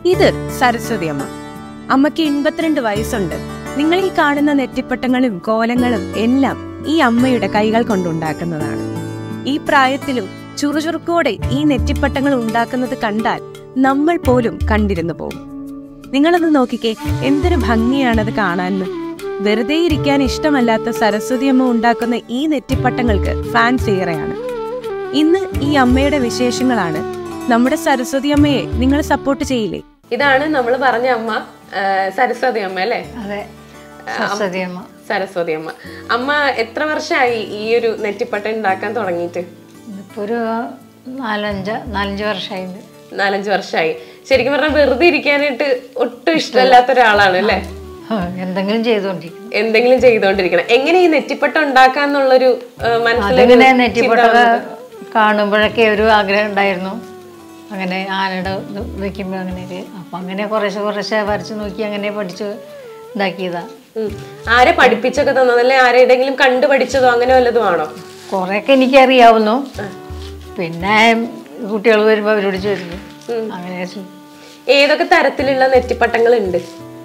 ഇത് സരസ്വതി അമ്മ അമ്മയ്ക്ക് എൺപത്തിരണ്ട് വയസ്സുണ്ട് നിങ്ങൾ ഈ കാണുന്ന നെറ്റിപ്പട്ടങ്ങളും കോലങ്ങളും എല്ലാം ഈ അമ്മയുടെ കൈകൾ കൊണ്ടുണ്ടാക്കുന്നതാണ് ഈ പ്രായത്തിലും ചുറുചുറുക്കോടെ ഈ നെറ്റിപ്പട്ടങ്ങൾ ഉണ്ടാക്കുന്നത് കണ്ടാൽ നമ്മൾ പോലും കണ്ടിരുന്നു പോകും നിങ്ങളത് നോക്കിക്കേ എന്തൊരു ഭംഗിയാണത് കാണാനെന്ന് വെറുതെ ഇരിക്കാൻ ഇഷ്ടമല്ലാത്ത സരസ്വതി അമ്മ ഉണ്ടാക്കുന്ന ഈ നെറ്റിപ്പട്ടങ്ങൾക്ക് ഫാൻസ് ഏറെയാണ് ഇന്ന് ഈ അമ്മയുടെ വിശേഷങ്ങളാണ് നമ്മുടെ സരസ്വതി അമ്മയെ നിങ്ങൾ സപ്പോർട്ട് ചെയ്യില്ലേ ഇതാണ് നമ്മൾ പറഞ്ഞ അമ്മ ആ, സരസ്വതി അമ്മ അല്ലേ അതെ സരസ്വതി അമ്മ സരസ്വതി അമ്മ അമ്മ എത്ര വർഷമായി ഈ ഒരു നെറ്റിപ്പട്ട ഉണ്ടാക്കാൻ തുടങ്ങിയിട്ട് ഇതിപ്പോ ഒരു നാലഞ്ച് നാലഞ്ച് വർഷമായിട്ടുണ്ട് നാലഞ്ച് വർഷമായി ശരിക്കും പറഞ്ഞാൽ വെറുതെ ഇരിക്കാനായിട്ട് ഒട്ടും ഇഷ്ടമല്ലാത്ത ഒരാളാണ് അല്ലേ ആ, എന്തെങ്കിലും ചെയ്തുകൊണ്ടിരിക്കും എന്തെങ്കിലും ചെയ്തുകൊണ്ടിരിക്കണം എങ്ങനെ ഈ നെറ്റിപ്പട്ട ഉണ്ടാക്കാന്നുള്ളൊരു ആ, മനസ്സിലൊരു അതിങ്ങനെ ചിന്ത നെറ്റിപ്പൊട്ടൊക്കെ വന്നത്? കാണുമ്പോഴൊക്കെ ഒരു ആഗ്രഹം ഉണ്ടായിരുന്നു അങ്ങനെ ആനയുടെ ഇത് വെക്കുമ്പോൾ അങ്ങനെയൊക്കെ അപ്പം അങ്ങനെ കുറേശ്ശെ കുറേശ്ശെ വരച്ച് നോക്കി അങ്ങനെ പഠിച്ച് ഇതാക്കിയതാ ഉം. ആരെ പഠിപ്പിച്ചൊക്കെ തന്നത് അല്ലെ ആരുടെങ്കിലും കണ്ടു പഠിച്ചതോ അങ്ങനെ വല്ലതും ആണോ കുറേയൊക്കെ എനിക്കറിയാവുന്നു പിന്നെ കുട്ടികൾ വരുമ്പോൾ അവരോട് ചോദിക്കും അങ്ങനെ ചെയ്യും. ഏതൊക്കെ തരത്തിലുള്ള നെറ്റിപ്പട്ടങ്ങൾ ഉണ്ട്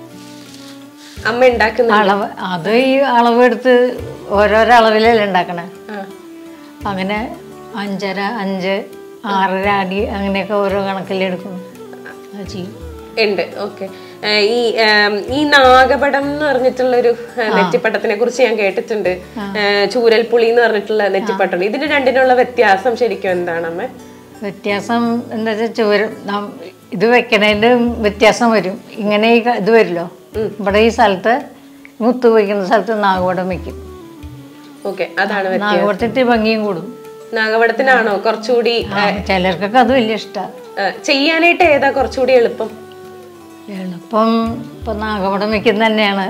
അമ്മ ഉണ്ടാക്കുന്ന അളവ് അത് ഈ അളവ് എടുത്ത് ഓരോരോ അളവിലല്ലേ ഉണ്ടാക്കണേ അങ്ങനെ അഞ്ചര അഞ്ച് ആറര അടി അങ്ങനെയൊക്കെ ഓരോ കണക്കിലെടുക്കണം അത് ചെയ്യും ഉണ്ട് ഓക്കെ ഈ ആം, ഈ നാഗപടം എന്ന് പറഞ്ഞിട്ടുള്ളൊരു ആ, നെറ്റിപ്പട്ടത്തിനെ കുറിച്ച് ഞാൻ കേട്ടിട്ടുണ്ട് ആ, ചൂരൽപ്പുളി എന്ന് പറഞ്ഞിട്ടുള്ള നെറ്റിപ്പട്ടം ഇതിന് രണ്ടിനുള്ള വ്യത്യാസം ശരിക്കും എന്താണ് അമ്മ വ്യത്യാസം എന്താ വെച്ചാൽ ചുവര് നം- ഇത് വെക്കണതിൻ്റെ വ്യത്യാസം വരും ഇങ്ങനെ ഈ ക- ഇത് വരുമല്ലോ ഇവിടെ ഈ സ്ഥലത്ത് മുത്ത് വയ്ക്കുന്ന സ്ഥലത്ത് നാഗവടം വെക്കും ഓക്കെ അതാണ് വ്യത്യാസം നാഗവടത്തിട്ട് ഭംഗിയും കൂടും നാഗപടത്തിനാണോ കുറച്ചുകൂടി ആ, ചിലർക്കൊക്കെ അത് വലിയ ഇഷ്ടമാണ് ആ, ചെയ്യാനായിട്ട് ഏതാ കുറച്ചുകൂടി എളുപ്പം എളുപ്പം ഇപ്പം നാഗവടം വെക്കുന്ന തന്നെയാണ്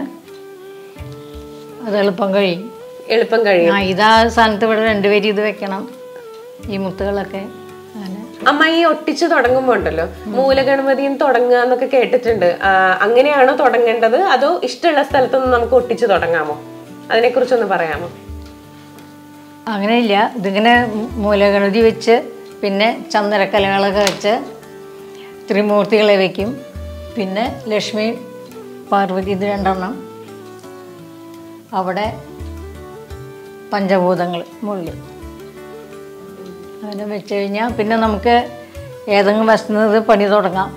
അത് എളുപ്പം കഴിയും എളുപ്പം കഴിയും ആ ഇതാ സ്ഥാനത്ത് ഇവിടെ രണ്ടുപേരും ഇത് വെക്കണം ഈ മുത്തുകളൊക്കെ അങ്ങനെ അമ്മ ഈ ഒട്ടിച്ച് തുടങ്ങുമ്പോ ഉണ്ടല്ലോ മൂലഗണപതിയും തുടങ്ങുക എന്നൊക്കെ കേട്ടിട്ടുണ്ട് ആ, അങ്ങനെയാണോ തുടങ്ങേണ്ടത് അതോ ഇഷ്ടമുള്ള സ്ഥലത്തൊന്ന് നമുക്ക് ഒട്ടിച്ച് തുടങ്ങാമോ അതിനെ കുറിച്ചൊന്ന് പറയാമോ അങ്ങനെയില്ല ഇതിങ്ങനെ മൂലഗണതി വെച്ച് പിന്നെ ചന്ദനക്കലകളൊക്കെ വെച്ച് ത്രിമൂർത്തികളെ വയ്ക്കും പിന്നെ ലക്ഷ്മി പാർവതി ഇത് രണ്ടെണ്ണം അവിടെ പഞ്ചഭൂതങ്ങൾ മുകളിൽ അങ്ങനെ വെച്ച് കഴിഞ്ഞാൽ പിന്നെ നമുക്ക് ഏതെങ്കിലും വശത്തുനിന്ന് പണി തുടങ്ങാം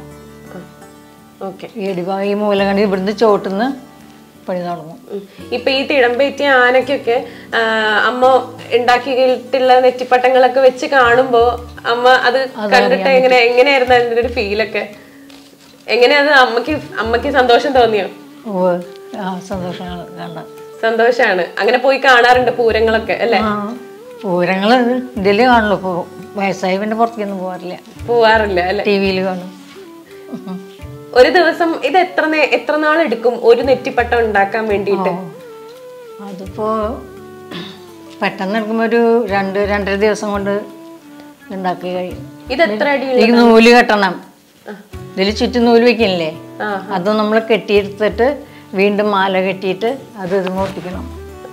ഓക്കെ ഈ ഇടിഭാഗം ഈ മൂലഗണി ഇവിടുന്ന് ചോട്ടുന്ന് പണി തുടങ്ങും ഇപ്പൊ ഈ തിടമ്പേറ്റിയ ആനക്കൊക്കെ ആ, അമ്മ ഉണ്ടാക്കിയിട്ടുള്ള നെറ്റിപ്പട്ടങ്ങളൊക്കെ വെച്ച് കാണുമ്പോ അമ്മ അത് കണ്ടിട്ട് എങ്ങനെ എങ്ങനെയായിരുന്നു അതിന്റെ ഒരു ഫീലൊക്കെ എങ്ങനെയത് അമ്മക്ക് അമ്മക്ക് സന്തോഷം തോന്നിയോ ഓ ആ സന്തോഷമാണ് കണ്ട സന്തോഷാണ് അങ്ങനെ പോയി കാണാറുണ്ട് പൂരങ്ങളൊക്കെ അല്ലെ ആ പൂരങ്ങൾ ഇതിൽ കാണുള്ളൂ ഇപ്പോൾ വയസ്സായി പിന്നെ പുറത്തേക്കൊന്നും പോകാറില്ല പോവാറില്ല അല്ലെ ടി വിയിൽ കാണും ഉം. ഒരു ദിവസം ഇത് എത്ര നേ- എത്ര നാൾ എടുക്കും ഒരു നെറ്റിപ്പട്ടം ഉണ്ടാക്കാൻ വേണ്ടിയിട്ട് അതിപ്പോ പെട്ടെന്ന് എടുക്കുമ്പോൾ ഒരു രണ്ട് രണ്ടര ദിവസം കൊണ്ട് ഉണ്ടാക്കി കഴിയും ഇത് എത്ര അടി ഈ നൂല് കെട്ടണം ഇതിൽ ചുറ്റും നൂല് വെക്കില്ലേ ആ. അത് നമ്മൾ കെട്ടിയെടുത്തിട്ട് വീണ്ടും മാല കെട്ടിയിട്ട് അത് ഇത് ഒട്ടിക്കണം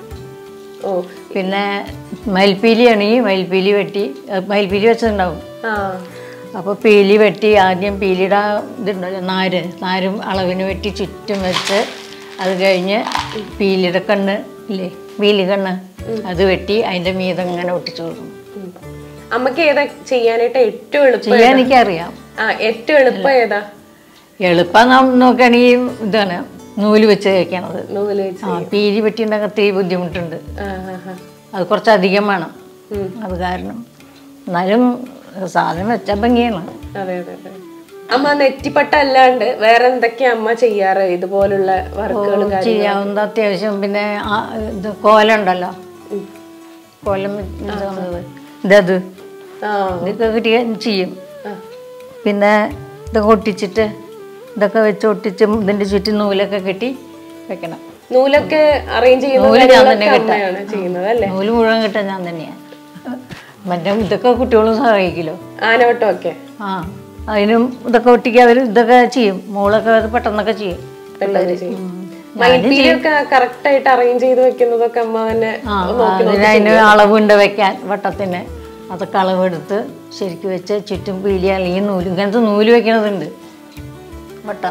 ഓ പിന്നെ മയിൽപ്പീലിയാണെങ്കിൽ മയിൽപ്പീലി വെട്ടി അത് മയിൽപ്പീലി വെച്ചിട്ടുണ്ടാവും ആ അപ്പോൾ പീലി വെട്ടി ആദ്യം പീലിയുടെ ഇതുണ്ടല്ലോ നാര് നാരും അളവിന് വെട്ടി ചുറ്റും വെച്ച് അത് കഴിഞ്ഞ് പീലിയുടെ കണ്ണ് ഇല്ലേ പീലി കണ്ണ് അത് വെട്ടി അതിൻ്റെ മീതം ഇങ്ങനെ ഒട്ടിച്ചു കൊടുക്കും ഉം. അമ്മക്ക് ഏതാ ചെയ്യാനായിട്ട് ഏറ്റവും എളുപ്പം ചെയ്യാൻ എനിക്കറിയാം ആ ഏറ്റവും എളുപ്പം ഏതാ എളുപ്പം നാം നോക്കുകയാണെങ്കിൽ ഇതാണ് നൂല് വെച്ച് കഴിക്കണത് നൂല് വെച്ച് ആ പീലി വെട്ടിയുണ്ടെങ്കിൽ ഒത്തിരി ബുദ്ധിമുട്ടുണ്ട് ആ, ആ, ആ. അത് കുറച്ചധികം വേണം അത് കാരണം എന്നാലും സാധനം വെച്ചാൽ ഭംഗിയാണ് അതെ അതെ അതെ അമ്മ നെറ്റിപ്പട്ട അല്ലാണ്ട് വേറെ എന്തൊക്കെയാ അമ്മ ചെയ്യാറ് ഇതുപോലുള്ള വർക്കുകളും കാര്യങ്ങളും ചെയ്യാവുന്ന അത്യാവശ്യം പിന്നെ ആ ഇത് കോലം ഉണ്ടല്ലോ കോലം ഇതാവുന്നത് ഇതത് ആ ഇതൊക്കെ കിട്ടിയ ചെയ്യും ആ. പിന്നെ ഇതൊക്കെ ഒട്ടിച്ചിട്ട് ഇതൊക്കെ വെച്ച് ഒട്ടിച്ച് ഇതിൻ്റെ ചുറ്റും നൂലൊക്കെ കെട്ടി വെക്കണം നൂലൊക്കെ അറേഞ്ച് ചെയ്യുന്നത് നൂല് ഞാൻ കാര്യങ്ങളൊക്കെ തന്നെ കെട്ടാം. അമ്മയാണ് ചെയ്യുന്നത് അല്ലേ നൂല് മുഴുവൻ കിട്ടാൻ ഞാൻ തന്നെയാണ് മറ്റേ ഇതൊക്കെ കുട്ടികളും സഹായിക്കുമല്ലോ ആനവട്ടമൊക്കെ ആ അതിനും ഇതൊക്കെ ഒട്ടിക്കുക അവർ ഇതൊക്കെ ചെയ്യും മോളൊക്കെ അത് പെട്ടെന്നൊക്കെ ചെയ്യും പെട്ടെന്ന് ചെയ്യും മയിൽപ്പീലിയൊക്കെ കറക്റ്റ് ആയിട്ട് അറേഞ്ച് ചെയ്ത് വെക്കുന്നതൊക്കെ അമ്മ തന്നെ ആ അതിന് അതിന് അളവുണ്ട് വെക്കാൻ വട്ടത്തിന് അതൊക്കെ അളവെടുത്ത് ശരിക്കും വെച്ച് ചുറ്റും പീലി അല്ലെങ്കിൽ നൂല് ഇങ്ങനത്തെ നൂല് വെക്കണതുണ്ട് വട്ടം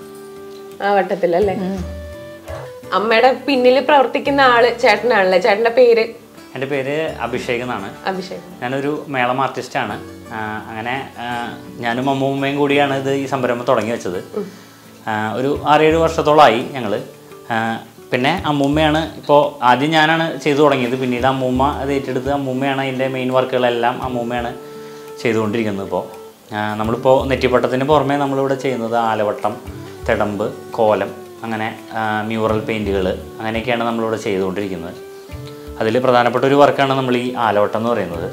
ആ വട്ടത്തിലല്ലേ അമ്മയുടെ പിന്നിൽ പ്രവർത്തിക്കുന്ന ആള് ചേട്ടനാണല്ലേ ചേട്ടന്റെ പേര് എൻ്റെ പേര് അഭിഷേക് എന്നാണ് അഭിഷേക് ഞാനൊരു മേളം ആർട്ടിസ്റ്റാണ് ആ, അങ്ങനെ ആ, ഞാനും അമ്മൂമ്മയും കൂടിയാണ് ഇത് ഈ സംരംഭം തുടങ്ങി വെച്ചത് ആ, ഒരു ആറേഴ് വർഷത്തോളമായി ഞങ്ങൾ പിന്നെ അമ്മൂമ്മയാണ് ഇപ്പോൾ ആദ്യം ഞാനാണ് ചെയ്തു തുടങ്ങിയത് പിന്നീട് അമ്മൂമ്മ അത് ഏറ്റെടുത്ത് അമ്മൂമ്മയാണ് അതിൻ്റെ മെയിൻ വർക്കുകളെല്ലാം അമ്മൂമ്മയാണ് ചെയ്തുകൊണ്ടിരിക്കുന്നത് ഇപ്പോൾ നമ്മളിപ്പോൾ നെറ്റിപ്പട്ടത്തിന് പുറമേ നമ്മളിവിടെ ചെയ്യുന്നത് ആലവട്ടം തിടമ്പ് കോലം അങ്ങനെ മ്യൂറൽ പെയിൻറ്റുകൾ അങ്ങനെയൊക്കെയാണ് നമ്മളിവിടെ ചെയ്തുകൊണ്ടിരിക്കുന്നത് അതിൽ പ്രധാനപ്പെട്ട ഒരു വർക്കാണ് നമ്മൾ ഈ ആലോട്ടം എന്ന് പറയുന്നത്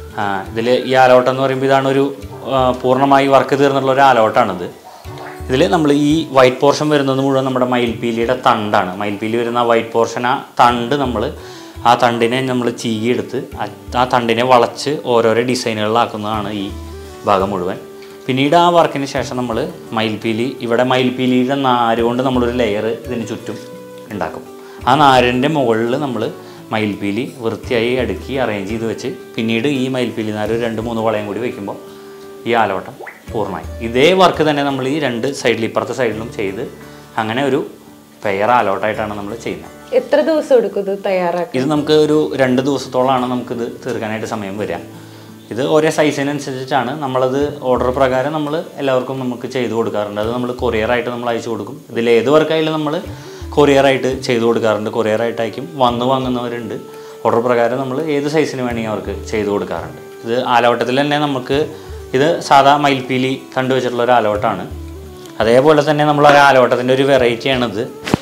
ഇതിൽ ഈ ആലോട്ടം എന്ന് പറയുമ്പോൾ ഇതാണ് ഒരു ആ, പൂർണ്ണമായി വർക്ക് തീർന്നുള്ള ഒരു ആലോട്ടാണിത് ഇതിൽ നമ്മൾ ഈ വൈറ്റ് പോർഷൻ വരുന്നത് മുഴുവൻ നമ്മുടെ മയിൽപീലിയുടെ തണ്ടാണ് മയിൽപീലി വരുന്ന ആ വൈറ്റ് പോർഷൻ ആ തണ്ട് നമ്മൾ ആ തണ്ടിനെ നമ്മൾ ചീകിയെടുത്ത് ആ- ആ തണ്ടിനെ വളച്ച് ഓരോരോ ഡിസൈനുകളിലാക്കുന്നതാണ് ഈ ഭാഗം മുഴുവൻ പിന്നീട് ആ വർക്കിന് ശേഷം നമ്മൾ മയിൽപീലി ഇവിടെ മയിൽപീലിയുടെ നാര് കൊണ്ട് നമ്മളൊരു ലെയർ ഇതിന് ചുറ്റും ഉണ്ടാക്കും ആ നാരിൻ്റെ മുകളിൽ നമ്മൾ മയിൽപീലി വൃത്തിയായി അടുക്കി അറേഞ്ച് ചെയ്ത് വെച്ച് പിന്നീട് ഈ മയിൽപീലി നാര് ഒരു രണ്ട് മൂന്ന് വളയും കൂടി വെക്കുമ്പോൾ ഈ ആലോട്ടം പൂർണ്ണമായി ഇതേ വർക്ക് തന്നെ നമ്മൾ ഈ രണ്ട് സൈഡിൽ ഇപ്പുറത്തെ സൈഡിലും ചെയ്ത് അങ്ങനെ ഒരു പെയർ ആലോട്ടായിട്ടാണ് നമ്മൾ ചെയ്യുന്നത് എത്ര ദിവസം എടുക്കും ഇത് തയ്യാറാക്കാൻ ഇത് നമുക്ക് ഒരു രണ്ട് ദിവസത്തോളമാണ് നമുക്കിത് തീർക്കാനായിട്ട് സമയം വരിക ഇത് ഓരോ സൈസിനനുസരിച്ചിട്ടാണ് നമ്മളത് ഓർഡർ പ്രകാരം നമ്മൾ എല്ലാവർക്കും നമുക്ക് ചെയ്തു കൊടുക്കാറുണ്ട് അത് നമ്മൾ കൊറിയറായിട്ട് നമ്മൾ അയച്ചു കൊടുക്കും ഇതിൽ ഏത് വർക്കായാലും നമ്മൾ കൊറിയറായിട്ട് ചെയ്തു കൊടുക്കാറുണ്ട് കൊറിയറായിട്ട് അയക്കും വന്ന് വാങ്ങുന്നവരുണ്ട് ഓർഡർ പ്രകാരം നമ്മൾ ഏത് സൈസിന് വേണമെങ്കിൽ അവർക്ക് ചെയ്തു കൊടുക്കാറുണ്ട് ഇത് ആലവട്ടത്തിൽ തന്നെ നമുക്ക് ഇത് സാധാ മയിൽപ്പീലി കണ്ടുവച്ചിട്ടുള്ള ഒരു ആലവട്ടമാണ് അതേപോലെ തന്നെ നമ്മൾ ഒരു ആലവട്ടത്തിൻ്റെ ഒരു വെറൈറ്റിയാണിത്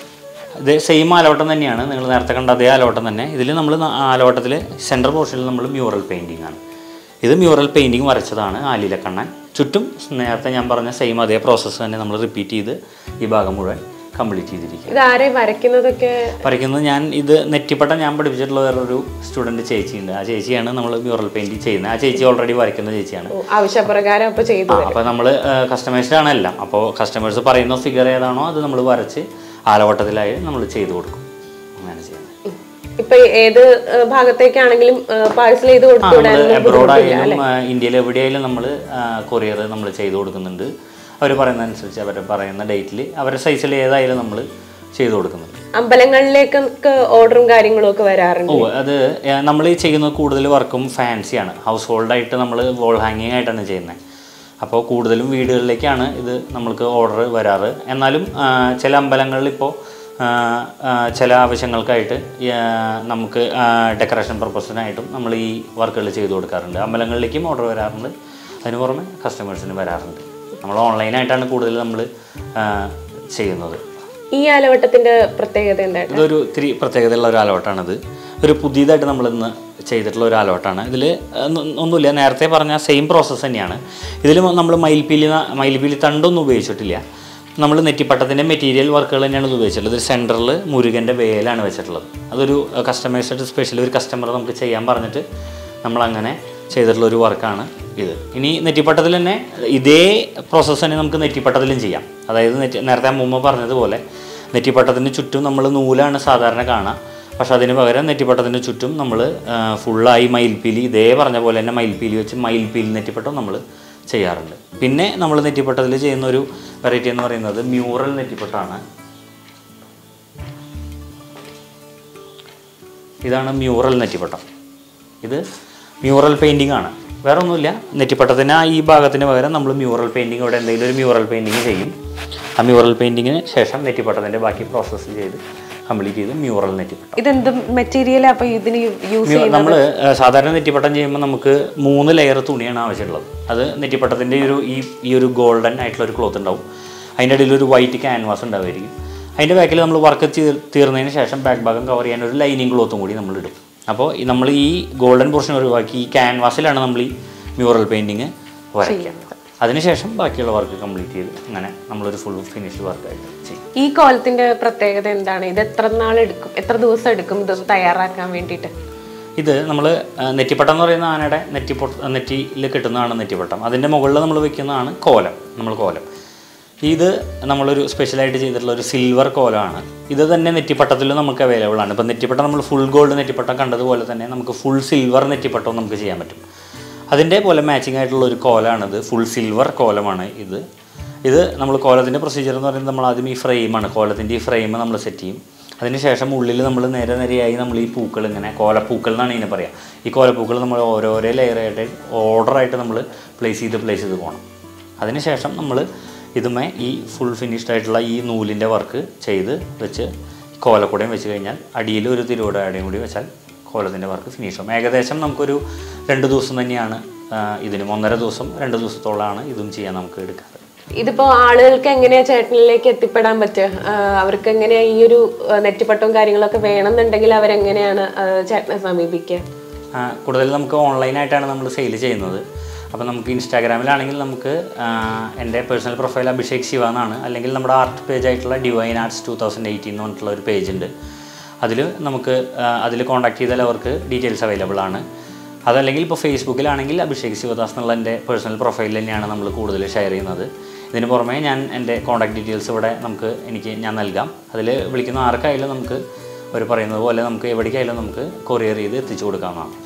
ഇത് സെയിം ആലോട്ടം തന്നെയാണ് നിങ്ങൾ നേരത്തെ കണ്ട അതേ ആലോട്ടം തന്നെ ഇതിൽ നമ്മൾ ആലോട്ടത്തിൽ സെൻട്രൽ പോർഷനിൽ നമ്മൾ മ്യൂറൽ പെയിൻറ്റിംഗ് ആണ് ഇത് മ്യൂറൽ പെയിൻറ്റിങ് വരച്ചതാണ് ആലിലക്കണ്ണൻ ചുറ്റും നേരത്തെ ഞാൻ പറഞ്ഞ സെയിം അതേ പ്രോസസ്സ് തന്നെ നമ്മൾ റിപ്പീറ്റ് ചെയ്ത് ഈ ഭാഗം മുഴുവൻ കംപ്ലീറ്റ് ചെയ്തിരിക്കുക ഇത് ആരെ വരയ്ക്കുന്നതൊക്കെ വരയ്ക്കുന്നത് ഞാൻ ഇത് നെറ്റിപ്പട്ട ഞാൻ പഠിപ്പിച്ചിട്ടുള്ള വേറൊരു സ്റ്റുഡൻറ്റ് ചേച്ചിയുണ്ട് ആ ചേച്ചിയാണ് നമ്മൾ മ്യൂറൽ പെയിൻറ്റിങ് ചെയ്യുന്നത് ആ ചേച്ചി ഓൾറെഡി വരയ്ക്കുന്ന ചേച്ചിയാണ് ഓ, ആവശ്യപ്രകാരം അപ്പൊ ചെയ്തു ആ, അപ്പോൾ നമ്മൾ കസ്റ്റമേഴ്സിനാണ് എല്ലാം അപ്പോൾ കസ്റ്റമേഴ്സ് പറയുന്ന ഫിഗർ ഏതാണോ അത് നമ്മൾ വരച്ച് ആലവട്ടത്തിലായി നമ്മൾ ചെയ്തു കൊടുക്കും അങ്ങനെ ചെയ്യുന്നത് ഇപ്പൊ ഏത് ഏഹ്, ഭാഗത്തേക്കാണെങ്കിലും പാഴ്സൽ ചെയ്ത് ആ കൊടുത്തു നമ്മൾ വിടാനൊന്നും എബ്രോഡ് ബുദ്ധിമുട്ടില്ല ആയാലും ഇന്ത്യയിൽ എവിടെയായാലും നമ്മൾ കൊറിയർ നമ്മൾ ചെയ്തു കൊടുക്കുന്നുണ്ട് അവർ പറയുന്ന അനുസരിച്ച് അവർ പറയുന്ന ഡേറ്റിൽ അവരുടെ സൈസിൽ ഏതായാലും നമ്മൾ ചെയ്തു കൊടുക്കുന്നുണ്ട് അമ്പലങ്ങളിലേക്കൊക്കെ ഓർഡറും കാര്യങ്ങളും ഒക്കെ വരാറുണ്ട് ഓ അത് നമ്മൾ ഈ ചെയ്യുന്നത് കൂടുതൽ വർക്കും ഫാൻസിയാണ് ഹൗസ് ഹോൾഡായിട്ട് നമ്മൾ വോൾ ഹാങ്ങിങ് ആയിട്ടാണ് ചെയ്യുന്നത് അപ്പോൾ കൂടുതലും വീടുകളിലേക്കാണ് ഇത് നമ്മൾക്ക് ഓർഡർ വരാറ് എന്നാലും ആ, ചില അമ്പലങ്ങളിൽ ഇപ്പോൾ ചില ആവശ്യങ്ങൾക്കായിട്ട് ഈ, ആ, നമുക്ക് ഡെക്കറേഷൻ പർപ്പസിനായിട്ടും നമ്മൾ ഈ വർക്കുകൾ ചെയ്തു കൊടുക്കാറുണ്ട് അമ്പലങ്ങളിലേക്കും ഓർഡർ വരാറുണ്ട് അതിന് പുറമെ കസ്റ്റമേഴ്സിന് വരാറുണ്ട് നമ്മൾ ഓൺലൈനായിട്ടാണ് കൂടുതൽ നമ്മൾ ചെയ്യുന്നത് ഈ ആലവട്ടത്തിന്റെ പ്രത്യേകത എന്തായിട്ട് ഇതൊരു ഇത്തിരി പ്രത്യേകതയുള്ള ഒരു ആലോട്ടാണിത് ഒരു പുതിയതായിട്ട് നമ്മൾ ഇന്ന് ചെയ്തിട്ടുള്ള ഒരു ആലോട്ടാണ് ഇതിൽ ഒന്നുമില്ല നേരത്തെ പറഞ്ഞ സെയിം പ്രോസസ്സ് തന്നെയാണ് ഇതിൽ നമ്മൾ മയിൽപ്പീലി ന- മയിൽപ്പീലി തണ്ടൊന്നും ഉപയോഗിച്ചിട്ടില്ല നമ്മൾ നെറ്റിപ്പട്ടത്തിൻ്റെ മെറ്റീരിയൽ വർക്കുകൾ തന്നെയാണ് ഇത് ഉപയോഗിച്ചിട്ടുള്ളത് ഇത് സെൻറ്ററിൽ മുരുകൻ്റെ വേലാണ് വെച്ചിട്ടുള്ളത് അതൊരു കസ്റ്റമൈസ്ഡ് സ്പെഷ്യൽ ഒരു കസ്റ്റമർ നമുക്ക് ചെയ്യാൻ പറഞ്ഞിട്ട് നമ്മളങ്ങനെ ചെയ്തിട്ടുള്ള ഒരു വർക്കാണ് ഇത് ഇനി നെറ്റിപ്പട്ടത്തിൽ തന്നെ ഇതേ പ്രോസസ്സ് തന്നെ നമുക്ക് നെറ്റിപ്പട്ടത്തിലും ചെയ്യാം അതായത് നെറ്റി നേരത്തെ അമ്മൂമ്മ പറഞ്ഞതുപോലെ നെറ്റിപ്പട്ടത്തിന് ചുറ്റും നമ്മൾ നൂലാണ് സാധാരണ കാണുക പക്ഷെ അതിന് പകരം നെറ്റിപ്പട്ടത്തിന് ചുറ്റും നമ്മൾ ഫുള്ളായി മയിൽപ്പീലി ഇതേ പറഞ്ഞ പോലെ തന്നെ മയിൽപ്പീലി വെച്ച് മയിൽപ്പീലി നെറ്റിപ്പട്ടം നമ്മൾ ചെയ്യാറുണ്ട് പിന്നെ നമ്മൾ നെറ്റിപ്പട്ടത്തിൽ ചെയ്യുന്ന ഒരു വെറൈറ്റി എന്ന് പറയുന്നത് മ്യൂറൽ നെറ്റിപ്പട്ടമാണ് ഇതാണ് മ്യൂറൽ നെറ്റിപ്പട്ടം ഇത് മ്യൂറൽ പെയിൻറ്റിംഗ് ആണ് വേറെ ഒന്നുമില്ല നെറ്റിപ്പട്ടത്തിന് ആ ഈ ഭാഗത്തിന് പകരം നമ്മൾ മ്യൂറൽ പെയിൻറ്റിംഗ് ഇവിടെ എന്തെങ്കിലും ഒരു മ്യൂറൽ പെയിൻറ്റിങ് ചെയ്യും ആ മ്യൂറൽ പെയിൻറ്റിങ്ങിന് ശേഷം നെറ്റിപ്പട്ടത്തിൻ്റെ ബാക്കി പ്രോസസ്സ് ചെയ്ത് കംപ്ലീറ്റ് ചെയ്ത് മ്യൂറൽ നെറ്റിപ്പട്ടം ഇതെന്ത് മെറ്റീരിയൽ അപ്പൊ ഇതിന് യൂസ് നമ്മൾ സാധാരണ നെറ്റിപ്പട്ടം ചെയ്യുമ്പോൾ നമുക്ക് മൂന്ന് ലെയർ തുണിയാണ് ആവശ്യമുള്ളത് അത് നെറ്റിപ്പട്ടത്തിൻ്റെ ഒരു ഈ ഈ ഒരു ഗോൾഡൻ ആയിട്ടുള്ള ഒരു ക്ലോത്ത് ഉണ്ടാവും അതിൻ്റെ ഇടയിൽ ഒരു വൈറ്റ് ക്യാൻവാസ് ഉണ്ടാവുമായിരിക്കും അതിൻ്റെ ബാക്കിൽ നമ്മൾ വർക്ക് തീർന്നതിന് ശേഷം ബാക്ക് ഭാഗം കവർ ചെയ്യാൻ ഒരു ലൈനിങ് ക്ലോത്തും കൂടി നമ്മൾ ഇടും അപ്പോൾ നമ്മൾ ഈ ഗോൾഡൻ പോർഷൻ ഒഴിവാക്കി ഈ ക്യാൻവാസിലാണ് നമ്മൾ ഈ മ്യൂറൽ പെയിൻറ്റിങ് വരയ്ക്കുക അതിനുശേഷം ബാക്കിയുള്ള വർക്ക് കംപ്ലീറ്റ് ചെയ്ത് അങ്ങനെ നമ്മളൊരു ഫുൾ ഫിനിഷ്ഡ് വർക്കായിട്ട് ചെയ്യും ഈ കോലത്തിന്റെ പ്രത്യേകത എന്താണ് ഇത് എത്ര നാൾ എടുക്കും എത്ര ദിവസം എടുക്കും ഇത് തയ്യാറാക്കാൻ വേണ്ടിയിട്ട് ഇത് നമ്മൾ നെറ്റിപ്പട്ടം എന്ന് പറയുന്ന ആനയുടെ നെറ്റിപ്പൊട്ട നെറ്റിയിൽ കിട്ടുന്നതാണ് നെറ്റിപ്പട്ടം അതിൻ്റെ മുകളിൽ നമ്മൾ വെക്കുന്നതാണ് കോലം നമ്മൾ കോലം ഇത് നമ്മളൊരു സ്പെഷ്യലായിട്ട് ചെയ്തിട്ടുള്ള ഒരു സിൽവർ കോലമാണ് ഇത് തന്നെ നെറ്റിപ്പട്ടത്തിൽ നമുക്ക് അവൈലബിൾ ആണ് ഇപ്പോൾ നെറ്റിപ്പട്ടം നമ്മൾ ഫുൾ ഗോൾഡ് നെറ്റിപ്പട്ടം കണ്ടതുപോലെ തന്നെ നമുക്ക് ഫുൾ സിൽവർ നെറ്റിപ്പട്ടവും നമുക്ക് ചെയ്യാൻ പറ്റും അതിൻ്റെ പോലെ മാച്ചിങ് ആയിട്ടുള്ള ഒരു കോലമാണിത് ഫുൾ സിൽവർ കോലമാണ് ഇത് ഇത് നമ്മൾ കോലത്തിൻ്റെ പ്രൊസീജിയർ എന്ന് പറയുന്നത് നമ്മൾ ആദ്യം ഈ ഫ്രെയിമാണ് കോലത്തിൻ്റെ ഈ ഫ്രെയിം നമ്മൾ സെറ്റ് ചെയ്യും അതിനുശേഷം ഉള്ളിൽ നമ്മൾ നേരെ നിരയായി നമ്മൾ ഈ പൂക്കൾ ഇങ്ങനെ കോലപ്പൂക്കൾ എന്നാണ് ഇതിനെ പറയുക ഈ കോലപ്പൂക്കൾ നമ്മൾ ഓരോരോ ലെയറായിട്ട് ഓർഡറായിട്ട് നമ്മൾ പ്ലേസ് ചെയ്ത് പ്ലേസ് ചെയ്ത് പോകണം അതിനുശേഷം നമ്മൾ ഇതുമേ ഈ ഫുൾ ഫിനിഷ്ഡ് ആയിട്ടുള്ള ഈ നൂലിൻ്റെ വർക്ക് ചെയ്ത് വെച്ച് കോലക്കൂടയും വെച്ച് കഴിഞ്ഞാൽ അടിയിൽ ഒരു തിരുവോടയും കൂടി വെച്ചാൽ കോലത്തിൻ്റെ വർക്ക് ഫിനിഷ് ആവും ഏകദേശം നമുക്കൊരു രണ്ട് ദിവസം തന്നെയാണ് ആ, ഇതിനും ഒന്നര ദിവസം രണ്ട് ദിവസത്തോളമാണ് ഇതും ചെയ്യാൻ നമുക്ക് എടുക്കാറ് ഇതിപ്പോ ആളുകൾക്ക് എങ്ങനെയാ ചേട്ടനിലേക്ക് എത്തിപ്പെടാൻ പറ്റുക ആഹ് അവർക്ക് എങ്ങനെയാ ഈ ഒരു ആഹ് നെറ്റിപ്പട്ടവും കാര്യങ്ങളൊക്കെ വേണമെന്നുണ്ടെങ്കിൽ അവരെങ്ങനെയാണ് ആഹ് ചേട്ടനെ സമീപിക്കുക ആ, കൂടുതൽ നമുക്ക് ഓൺലൈനായിട്ടാണ് നമ്മൾ സെയിൽ ചെയ്യുന്നത് അപ്പോൾ നമുക്ക് ഇൻസ്റ്റാഗ്രാമിലാണെങ്കിൽ നമുക്ക് ആ, എൻ്റെ പേഴ്സണൽ പ്രൊഫൈൽ അഭിഷേക് ശിവ എന്നാണ് അല്ലെങ്കിൽ നമ്മുടെ ആർട്ട് പേജ് ആയിട്ടുള്ള divine arts two thousand eighteen എന്ന് പറഞ്ഞിട്ടുള്ള ഒരു പേജ് ഉണ്ട് അതിൽ നമുക്ക് അതിൽ കോൺടാക്ട് ചെയ്താൽ അവർക്ക് ഡീറ്റെയിൽസ് അവൈലബിൾ ആണ് അതല്ലെങ്കിൽ ഇപ്പോൾ ഫേസ്ബുക്കിലാണെങ്കിൽ അഭിഷേക് ശിവദാസ് എന്നുള്ള എൻ്റെ പേഴ്സണൽ പ്രൊഫൈൽ തന്നെയാണ് നമ്മൾ കൂടുതൽ ഷെയർ ചെയ്യുന്നത് ഇതിന് പുറമെ ഞാൻ എൻ്റെ കോൺടാക്ട് ഡീറ്റെയിൽസ് ഇവിടെ നമുക്ക് എനിക്ക് ഞാൻ നൽകാം അതിൽ വിളിക്കുന്ന ആർക്കായാലും നമുക്ക് അവർ പറയുന്നത് പോലെ നമുക്ക് എവിടേക്കായാലും നമുക്ക് കൊറിയർ ചെയ്ത് എത്തിച്ചു കൊടുക്കാവുന്നതാണ്